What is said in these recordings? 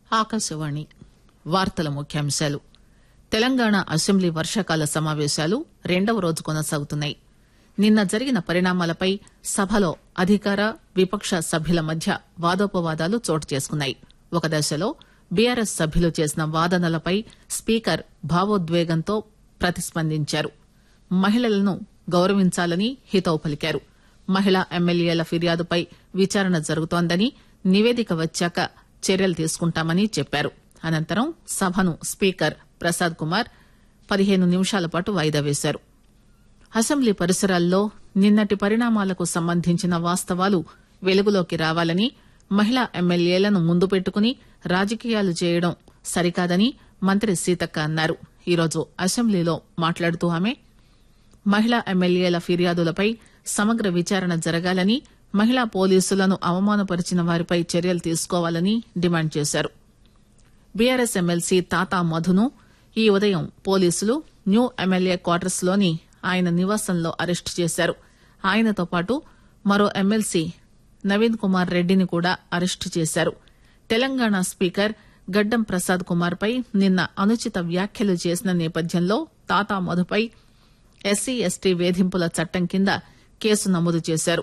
ఆకాశవాణి వార్తల ముఖ్యాంశాలు తెలంగాణ అసెంబ్లీ వర్షాకాల సమావేశాలు రెండవ రోజు కొనసాగుతున్నాయి నిన్న జరిగిన పరిణామాలపై సభలో అధికార విపక్ష సభ్యుల మధ్య వాదోపవాదాలు చోటు చేసుకున్నాయి ఒక దశలో బీఆర్ఎస్ సభ్యులు చేసిన వాదనలపై స్పీకర్ భావోద్వేగంతో ప్రతిస్పందించారు మహిళలను గౌరవించాలని హితవు పలికారు మహిళా ఎమ్మెల్యేల ఫిర్యాదుపై విచారణ జరుగుతోందని నివేదిక వచ్చాక చర్యలు తీసుకుంటామని చెప్పారు అనంతరం సభను స్పీకర్ ప్రసాద్ కుమార్ పదిహేను నిమిషాల పాటు వాయిదా వేశారు అసెంబ్లీ పరిసరాల్లో నిన్నటి పరిణామాలకు సంబంధించిన వాస్తవాలు వెలుగులోకి రావాలని మహిళా ఎమ్మెల్యేలను ముందు పెట్టుకుని రాజకీయాలు చేయడం సరికాదని మంత్రి సీతక్క అన్నారు ఈరోజు అసెంబ్లీలో మాట్లాడుతూ ఆమె మహిళా ఎమ్మెల్యేల ఫిర్యాదులపై సమగ్ర విచారణ జరగాలని మహిళా పోలీసులను అవమానపరిచిన వారిపై చర్యలు తీసుకోవాలని డిమాండ్ చేశారు బీఆర్ఎస్ ఎమ్మెల్సీ తాతా మధును ఈ ఉదయం పోలీసులు న్యూ ఎమ్మెల్యే క్వార్టర్స్ లోని ఆయన నివాసంలో అరెస్టు చేశారు ఆయనతో పాటు మరో ఎమ్మెల్సీ నవీన్ కుమార్ రెడ్డిని కూడా అరెస్టు చేశారు తెలంగాణ స్పీకర్ గడ్డం ప్రసాద్ కుమార్ పై నిన్న అనుచిత వ్యాఖ్యలు చేసిన నేపథ్యంలో తాతా మధుపై ఎస్సీ ఎస్టీ వేధింపుల చట్టం కింద కేసు నమోదు చేశారు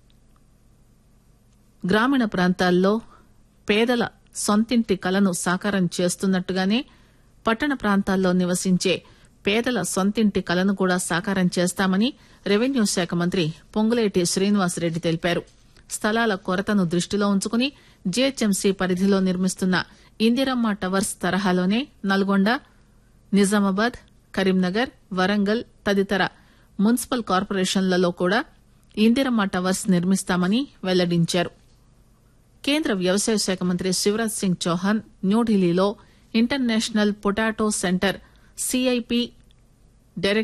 గ్రామీణ ప్రాంతాల్లో పేదల సొంతింటి కలను సాకారం చేస్తున్నట్టుగానే పట్టణ ప్రాంతాల్లో నివసించే పేదల సొంతింటి కలను కూడా సాకారం చేస్తామని రెవెన్యూ శాఖ మంత్రి పొంగులేటి శ్రీనివాసరెడ్డి తెలిపారు స్థలాల కొరతను దృష్టిలో ఉంచుకుని జీహెచ్ఎంసీ పరిధిలో నిర్మిస్తున్న ఇందిరమ్మ టవర్స్ తరహాలోనే నల్గొండ నిజామాబాద్ కరీంనగర్ వరంగల్ తదితర మున్సిపల్ కార్పొరేషన్లలో కూడా ఇందిరమ్మ టవర్స్ నిర్మిస్తామని వెల్లడించారు కేంద్ర వ్యవసాయ శాఖ మంత్రి శివరాజ్ సింగ్ చౌహాన్ న్యూఢిల్లీలో international potato centre CIP director